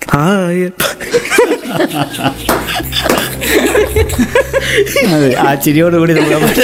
ആയ അതെ, ആ ചിരിയോടുകൂടി നമുക്ക്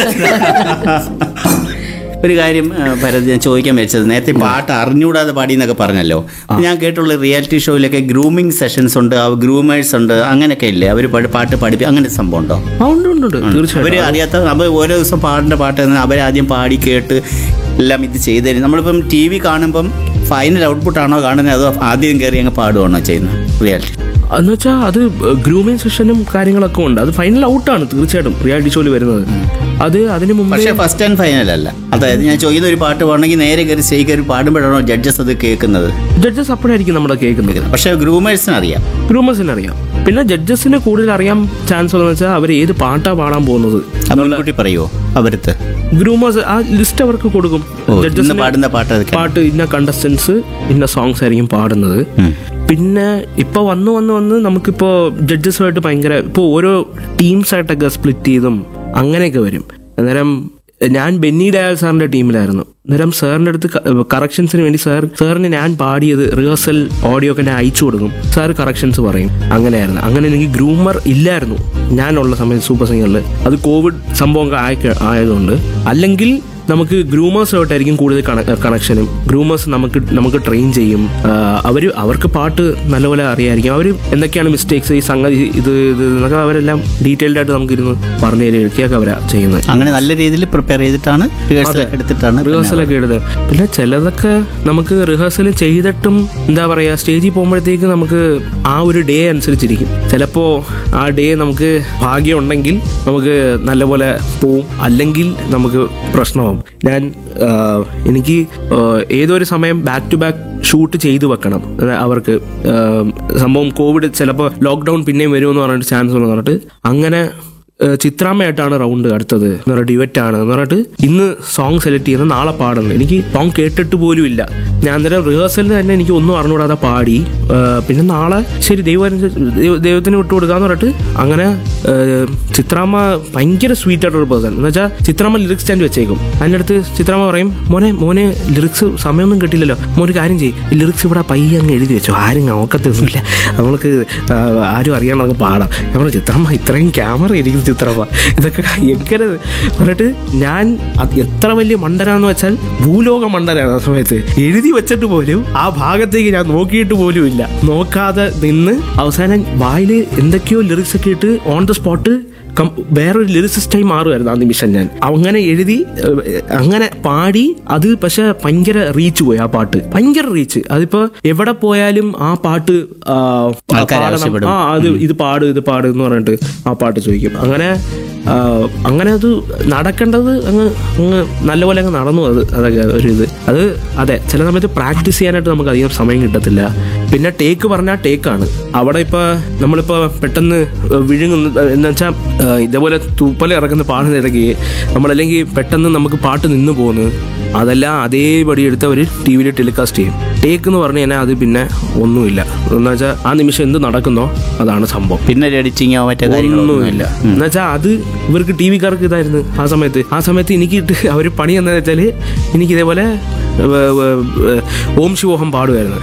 ഒരു കാര്യം ആ, ഭരത് ഞാൻ ചോദിക്കാൻ വെച്ചത് നേരത്തെ പാട്ട് അറിഞ്ഞുകൂടാതെ പാടി എന്നൊക്കെ പറഞ്ഞല്ലോ ഞാൻ കേട്ടുള്ള റിയാലിറ്റി ഷോയിലൊക്കെ ഗ്രൂമിങ് സെഷൻസ് ഉണ്ട് ഗ്രൂമേഴ്സ് ഉണ്ട് അങ്ങനെയൊക്കെ ഇല്ലേ അവർ പാട്ട് പഠിപ്പി അങ്ങനെ സംഭവം ഉണ്ടോ ആ ഉണ്ട് ഉണ്ട് ഉണ്ട് അവർ തീർച്ചയായിട്ടും അറിയാത്ത അവർ ഓരോ ദിവസം പാടേണ്ട പാട്ട് അവരാദ്യം പാടി കേട്ട് എല്ലാം ഇത് ചെയ്തു തരും നമ്മളിപ്പം ടി വി കാണുമ്പം ഫൈനൽ ഔട്ട്പുട്ട് ആണോ കാണുന്നത് അതോ ആദ്യം കയറി അങ്ങ് പാടുവാണോ ചെയ്യുന്നത് റിയാലിറ്റി എന്ന് വെച്ചാൽ അത് ഗ്രൂമിങ് സെഷനും കാര്യങ്ങളൊക്കെ ഉണ്ട് അത് ഫൈനൽ ഔട്ടാണ് തീർച്ചയായിട്ടും റിയാലിറ്റി ഷോയിൽ വരുന്നത് അത് അതിന് മുമ്പേ പക്ഷേ ഫസ്റ്റ് ആൻഡ് ഫൈനൽ അല്ല അതായത് ഞാൻ ചോദിക്കുന്ന ഒരു പാട്ട് പാടണമെങ്കിൽ നേരെ കയറി സ്റ്റേജ് കയറി പാടുമ്പോഴാണോ ജഡ്ജസ് അത് കേൾക്കുന്നത് ജഡ്ജസ് അപ്പോഴായിരിക്കും നമ്മുടെ കേൾക്കുന്നത് പക്ഷേ ഗ്രൂമേഴ്സിന് അറിയാം ഗ്രൂമേഴ്സിന് അറിയാം പിന്നെ ജഡ്ജസിന് കൂടുതൽ അറിയാൻ ചാൻസ് ഉള്ളതെന്ന് വെച്ചാൽ അവർ ഏത് പാട്ടാ പാടാൻ പോകുന്നത് അത് മുൻകൂട്ടി പറയുമോ അവരത്ത് ഗ്രൂമേഴ്സ് ആ ലിസ്റ്റ് അവർക്ക് കൊടുക്കും ഓ, ഇന്ന് ജഡ്ജസിന് പാടുന്ന പാട്ട് അതൊക്കെ പാട്ട് ഇന്ന കണ്ടസ്റ്റൻസ് ഇന്ന സോങ്സ് ആയിരിക്കും പാടുന്നത് ഉം. പിന്നെ ഇപ്പൊ വന്ന് വന്ന് വന്ന് നമുക്കിപ്പോ ജഡ്ജസുമായിട്ട് ഭയങ്കര ഇപ്പൊ ഓരോ ടീംസ് ആയിട്ടൊക്കെ സ്പ്ലിറ്റ് ചെയ്തും അങ്ങനെയൊക്കെ വരും അന്നേരം ഞാൻ ബെന്നി ഡയാൽ സാറിന്റെ ടീമിലായിരുന്നു അന്നേരം സാറിന്റെ അടുത്ത് കറക്ഷൻസിന് വേണ്ടി സാർ സാറിന് ഞാൻ പാടിയത് റിഹേഴ്സൽ ഓഡിയോ ഒക്കെ ഞാൻ അയച്ചു കൊടുക്കും സാർ കറക്ഷൻസ് പറയും അങ്ങനെയായിരുന്നു അങ്ങനെ എനിക്ക് ഗ്രൂമർ ഇല്ലായിരുന്നു ഞാനുള്ള സമയത്ത് സൂപ്പർ സിംഗറിൽ അത് കോവിഡ് സംഭവം ആയ ആയതുകൊണ്ട് അല്ലെങ്കിൽ നമുക്ക് ഗ്രൂമേഴ്സുമായിട്ടായിരിക്കും കൂടുതൽ കണക്ഷനും ഗ്രൂമേഴ്സ് നമുക്ക് നമുക്ക് ട്രെയിൻ ചെയ്യും അവർ അവർക്ക് പാട്ട് നല്ലപോലെ അറിയായിരിക്കും അവർ എന്തൊക്കെയാണ് മിസ്റ്റേക്സ് ഈ സംഗതി ഇത് ഇത് എന്നൊക്കെ അവരെല്ലാം ഡീറ്റെയിൽഡ് ആയിട്ട് നമുക്ക് ഇരുന്ന് പറഞ്ഞു തരികയൊക്കെ അവരാ ചെയ്യുന്നത് അങ്ങനെ നല്ല രീതിയിൽ പ്രിപ്പയർ ചെയ്തിട്ടാണ് റിഹേഴ്സൽ എടുത്തിട്ടാണ് റിഹേഴ്സലൊക്കെ എടുത്ത് പിന്നെ ചിലതൊക്കെ നമുക്ക് റിഹേഴ്സൽ ചെയ്തിട്ടും എന്താ പറയുക സ്റ്റേജിൽ പോകുമ്പോഴത്തേക്ക് നമുക്ക് ആ ഒരു ഡേ അനുസരിച്ചിരിക്കും ചിലപ്പോൾ ആ ഡേ നമുക്ക് ഭാഗ്യം ഉണ്ടെങ്കിൽ നമുക്ക് നല്ലപോലെ പോവും അല്ലെങ്കിൽ നമുക്ക് പ്രശ്നമാവും ഞാൻ ആ, എനിക്ക് ആ, ഏതോ ഒരു സമയം ബാക്ക് ടു ബാക്ക് ഷൂട്ട് ചെയ്തു വെക്കണം അത് അവർക്ക് ആ, സംഭവം കോവിഡ് ചിലപ്പോൾ ലോക്ക്ഡൗൺ പിന്നെയും വരുമെന്ന് പറഞ്ഞിട്ട് ചാൻസ് ഉണ്ടെന്ന് പറഞ്ഞിട്ട് അങ്ങനെ ഏഹ് ചിത്രാമ്മയായിട്ടാണ് റൗണ്ട് അടുത്തത് എന്ന് പറഞ്ഞാൽ ഡിവറ്റ് ആണ് എന്ന് പറഞ്ഞിട്ട് ഇന്ന് സോങ് സെലക്ട് ചെയ്യുന്നത് നാളെ പാടുന്നത് എനിക്ക് സോങ് കേട്ടിട്ട് പോലും ഇല്ല ഞാൻ അന്നേരം റിഹേഴ്സലിൽ തന്നെ എനിക്ക് ഒന്നും അറിഞ്ഞുകൂടാതെ പാടി ഏഹ് പിന്നെ നാളെ ശരി ദൈവം അനുസരിച്ച് ദൈവ- ദൈവത്തിന് വിട്ടുകൊടുക്കാന്ന് പറഞ്ഞിട്ട് അങ്ങനെ ഏഹ് ചിത്രാമ്മ ഭയങ്കര സ്വീറ്റ് ആയിട്ടൊരു പേഴ്സൺ എന്ന് വെച്ചാൽ ചിത്രാമ്മ ലിറിക്സ് സ്റ്റാൻഡ് വെച്ചേക്കും അതിൻ്റെ അടുത്ത് ചിത്രാമ്മ പറയും മോനെ മോനെ ലിറിക്സ് സമയമൊന്നും കിട്ടില്ലല്ലോ മോന് കാര്യം ചെയ്യും ലിറിക്സ് ഇവിടെ പയ്യെ അങ്ങ് എഴുതി വെച്ചു ആരും നോക്കത്തൊന്നുമില്ല നമ്മൾക്ക് ആ, ആരും അറിയാൻ നമുക്ക് പാടാം നമ്മൾ ചിത്രമ്മ ഇത്രയും ക്യാമറ ഇരിക്കുന്ന ചിത്രമ്മ ഇതൊക്കെ എങ്ങനെ എന്നിട്ട് ഞാൻ അത് എത്ര വലിയ മണ്ടനാന്ന് വെച്ചാൽ ഭൂലോക മണ്ടനാണ് ആ സമയത്ത് എഴുതി വെച്ചിട്ട് പോലും ആ ഭാഗത്തേക്ക് ഞാൻ നോക്കിയിട്ട് പോലും ഇല്ല നോക്കാതെ നിന്ന് അവസാനം വായില് എന്തൊക്കെയോ ലിറിക്സ് ഒക്കെ ഇട്ട് ഓൺ ദ സ്പോട്ട് കം- വേറൊരു ലിറിസിസ്റ്റായി മാറുമായിരുന്നു ആ നിമിഷം ഞാൻ അങ്ങനെ എഴുതി ഏഹ്, അങ്ങനെ പാടി അത് പക്ഷെ ഭയങ്കര റീച്ച് പോയി ആ പാട്ട് ഭയങ്കര റീച്ച് അതിപ്പോ എവിടെ പോയാലും ആ പാട്ട് ആ, ആൾക്കാര് പാടണം. ആവശ്യപ്പെടും. ആ അത് ഇത് പാട് ഇത് പാട് എന്ന് പറഞ്ഞിട്ട് ആ പാട്ട് ചോദിക്കും അങ്ങനെ ആ, അങ്ങനെ അത് നടക്കേണ്ടത് അങ്ങ് അങ്ങ് നല്ലപോലെ അങ്ങ് നടന്നു അത് അതൊക്കെ ഒരു ഇത് അത് അതെ ചില സമയത്ത് പ്രാക്ടീസ് ചെയ്യാനായിട്ട് നമുക്ക് അധികം സമയം കിട്ടത്തില്ല പിന്നെ ടേക്ക് പറഞ്ഞാൽ ടേക്കാണ് അവിടെ ഇപ്പൊ നമ്മളിപ്പോ പെട്ടെന്ന് വിഴുങ്ങുന്ന എന്ന് വെച്ചാൽ ഇതേപോലെ തൂപ്പല ഇറക്കുന്ന പാടുന്നിടയ്ക്ക് നമ്മളല്ലെങ്കിൽ പെട്ടെന്ന് നമുക്ക് പാട്ട് നിന്ന് പോകുന്നു അതെല്ലാം അതേപടി എടുത്ത് അവർ ടി വിയിൽ ടെലികാസ്റ്റ് ചെയ്യും ടേക്ക് എന്ന് പറഞ്ഞു കഴിഞ്ഞാൽ അത് പിന്നെ ഒന്നുമില്ല എന്ന് വെച്ചാൽ ആ നിമിഷം എന്ത് നടക്കുന്നോ അതാണ് സംഭവം പിന്നെ ഒരു എഡിറ്റിങ്ങോ മറ്റോ കാര്യങ്ങളൊന്നുമില്ല ഒന്നുമില്ല എന്ന് വെച്ചാൽ അത് ഇവർക്ക് ടി വിക്കാർക്ക് ഇതായിരുന്നു ആ സമയത്ത് ആ സമയത്ത് എനിക്ക് അവർ പണി എന്താണെന്ന് വെച്ചാൽ എനിക്ക് ഇതേപോലെ വ- വ- വ- ഓം ശിവോഹം പാടുമായിരുന്നു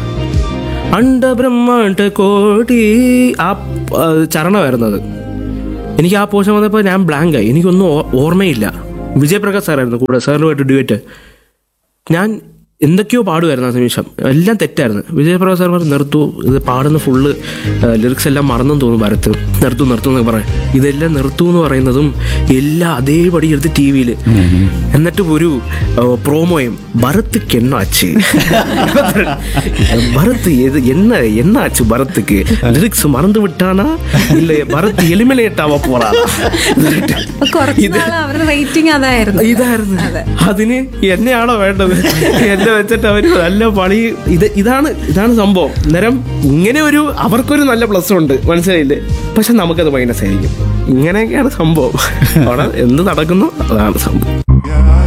അണ്ട ബ്രഹ്മാണ്ട കോടി ആ ആ, ചരണമായിരുന്നു അത് എനിക്ക് ആ പോഷൻ വന്നപ്പോൾ ഞാൻ ബ്ലാങ്ക് ആയി എനിക്കൊന്നും ഓ- ഓർമ്മയില്ല വിജയപ്രകാശ് സാറായിരുന്നു കൂടെ സാറിനുമായിട്ട് ഡ്യുവറ്റ് ഞാൻ എന്തൊക്കെയോ പാടുമായിരുന്നു ആ നിമിഷം എല്ലാം തെറ്റായിരുന്നു വിജയപ്രകാശ് സാർ പറഞ്ഞു നിർത്തു ഇത് പാടുന്ന ഫുള്ള് ലിറിക്സ് എല്ലാം മറന്നെന്ന് തോന്നുന്നു ഭരത്ത് നിർത്തു നിർത്തു എന്നൊക്കെ പറയാം ഇതെല്ലാം നിർത്തു എന്ന് പറയുന്നതും എല്ലാം അതേപടി എടുത്ത് ടി വിയിൽ എന്നിട്ട് ഒരു പ്രോമോയും ഭരത്തുക്ക് എന്നാച്ച് ഭരത്ത് எது என்ன என்ன ஆச்சு பரத்துக்கு லிரிக்ஸ் மறந்து விட்டானா இல்ல பரத் எலிமினேட் ஆக போறானா അപ്പൊ കുറച്ച് നാള് അവരുടെ റേറ്റിംഗ് അതായിരുന്നു ഇതായിരുന്നു അതിന് എന്നെയാണോ വേണ്ടത് എന്നെ വെച്ചിട്ട് അവര് നല്ല പണി ഇത് ഇതാണ് ഇതാണ് സംഭവം അന്നേരം ഇങ്ങനെ ഒരു അവർക്കൊരു നല്ല പ്ലസ് ഉണ്ട് മനസ്സിലായില്ലേ പക്ഷെ നമുക്കത് മൈനസ് ആയിരിക്കും ഇങ്ങനെയൊക്കെയാണ് സംഭവം അവിടെ എന്ത് നടക്കുന്നു അതാണ് സംഭവം